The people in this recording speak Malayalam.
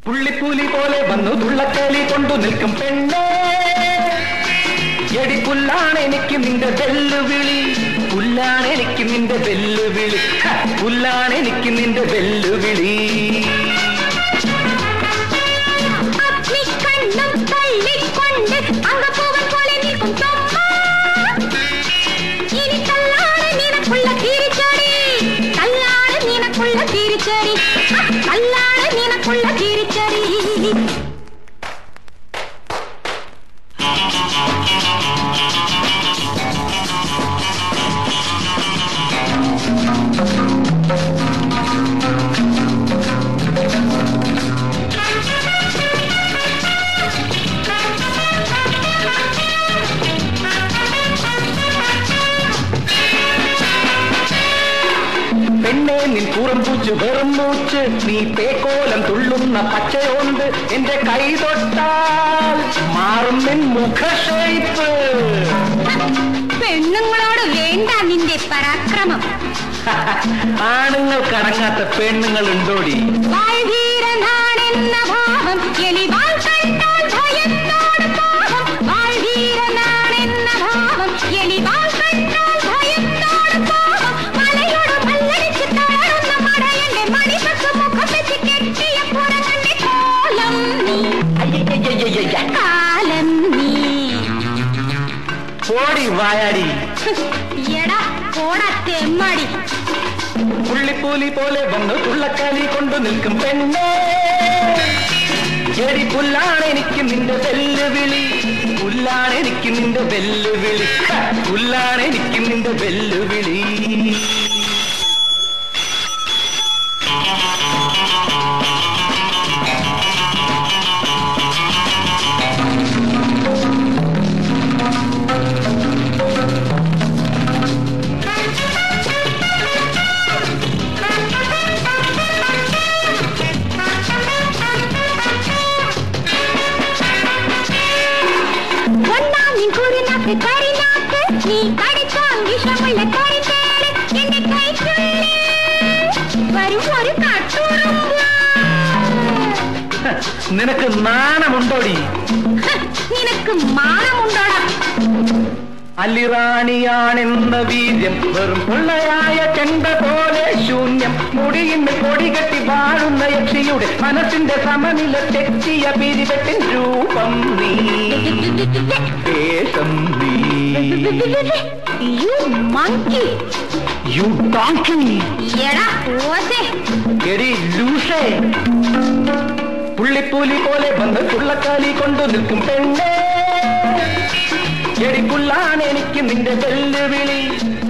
പുള്ളിപ്പൂലി പോലെ വന്നു തുള്ളക്കേലി കൊണ്ടു നിൽക്കും പെണ്ണേ എടി പുല്ലാണ് എനിക്ക് നിന്റെ വെല്ലുവിളി പുല്ലാണ് എനിക്ക് നിന്റെ വെല്ലുവിളി ഹ, പുല്ലാണ് എനിക്ക് നിന്റെ വെല്ലുവിളി അഗ്നിക്കണ്ണും തള്ളിക്കൊണ്ട് അങ്കപ്പൂവൻ പോലെ നിൽക്കും തൊമ്മ. ഇനി തള്ളാണ് നിനക്കുള്ള തിരിച്ചടി തള്ളാണ് നിനക്കുള്ള തിരിച്ചടി ആ, തള്ളാണ് നിനക്കുള്ള തിരിച്ചടി പെണ്ണെ നിൻ കൂറം പൂച്ച് വെറും മൂച്ച് നീ പേക്കോലം തുള്ളുന്ന പച്ചയോണ്ട് എന്റെ കൈ തൊട്ടാൽ മാറും നിൻ മുഖഷേപ്പ് പെണ്ണുങ്ങളോട് വേണ്ട നിന്റെ പരാക്രമം ആണുങ്ങൾക്കടങ്ങാത്ത പെണ്ണുങ്ങൾ ഉണ്ടോടി വാഴ്വീരനാണെന്ന ഭാവം എലിവാൾ കണ്ടാൽ ഭയന്നോട് പാവം വാഴ്വീരനാണെന്ന ഭാവം എലിവാൾ കണ്ടാൽ ഭയന്നോട് പാവം മലയോട് മല്ലടിച്ച് തളരുന്ന മടയന്റെ മണിപത്ത് മുഖം വെച്ച് കെട്ടിയ പുറകന്റെ കോലം നീ അയ്യയ്യയ്യയ്യയ്യ. കാലം നീ പോടി വായാടി എടാ പോടാ തെമ്മാടി പുള്ളിപ്പൂലി പോലെ വന്ന് തുള്ളക്കാലി കൊണ്ടു നിൽക്കും പെണ്ണേ എടി പുല്ലാണ് എനിക്ക് നിന്റെ വെല്ലുവിളി പുല്ലാണ് എനിക്ക് നിന്റെ വെല്ലുവിളി ഹ, പുല്ലാണ് എനിക്ക് നിന്റെ വെല്ലുവിളി ഒന്നാം നിൻ കുറുനാക്ക് കരിനാക്ക് നീ കടിച്ചാൽ വിഷമുള്ള കരിത്തേല് എന്റെ കൈക്കുള്ളിൽ വരും ഒരു കട്ടുറുമ്പ് ഹ, നിനക്ക് നാണമുണ്ടോടി ഹ്, നിനക്ക് മാനമുണ്ടോടാ അല്ലിറാണിയാണെന്ന വീര്യം വെറും പൊള്ളയായ ചെണ്ട പോലെ ശൂന്യം മുടിയിന്ന് കൊടികെട്ടി വാഴുന്ന യക്ഷിയുടെ മനസ്സിന്റെ സമനില തെറ്റിയ പിരിവെട്ടിൻ രൂപം നീ വേഷം നീ യു മങ്കി യു ഡോങ്കി എടാ ഓസേ എടി ലൂസേ പുള്ളിപ്പൂലി പോലെ വന്ന് തുള്ളക്കാലി കൊണ്ടു നിൽക്കും പെണ്ണേ എടി പുല്ലാണ് എനിക്ക് നിന്റെ വെല്ലുവിളി